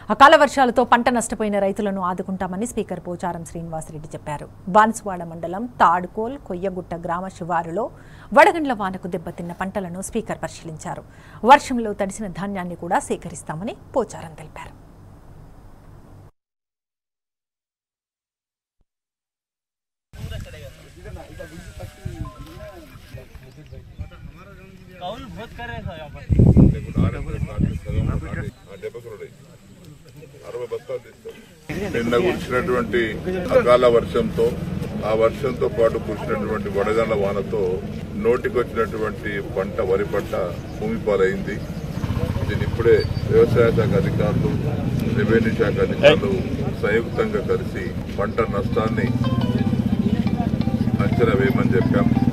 అకాల వర్షాలతో పంట నష్టపోయిన రైతులను ఆదుకుంటామని స్పీకర్ పోచారం శ్రీనివాసరెడ్డి చెప్పారు బాన్సువాడ మండలం తాడుకోల్ కొయ్యగుట్ట గ్రామ శివారులో వడగండ్ల వానకు దెబ్బతిన్న పంటలను స్పీకర్ పరిశీలించారు వర్షంలో తడిసిన ధాన్యాన్ని కూడా సేకరిస్తామని పోచారం తెలిపారు काउल बहुत कर रहे थे यहाँ पर అరవై బస్తాలు తీస్తాం నిన్న కురిసినటువంటి అకాల వర్షంతో ఆ వర్షంతో పాటు కురిసినటువంటి వడగండ్ల వానతో నోటికి వచ్చినటువంటి పంట వరి పంట భూమి పాలైంది దీన్ని ఇప్పుడే వ్యవసాయ శాఖ అధికారులు రెవెన్యూ శాఖ అధికారులు సంయుక్తంగా కలిసి పంట నష్టాన్ని అంచనా వేయమని చెప్పాం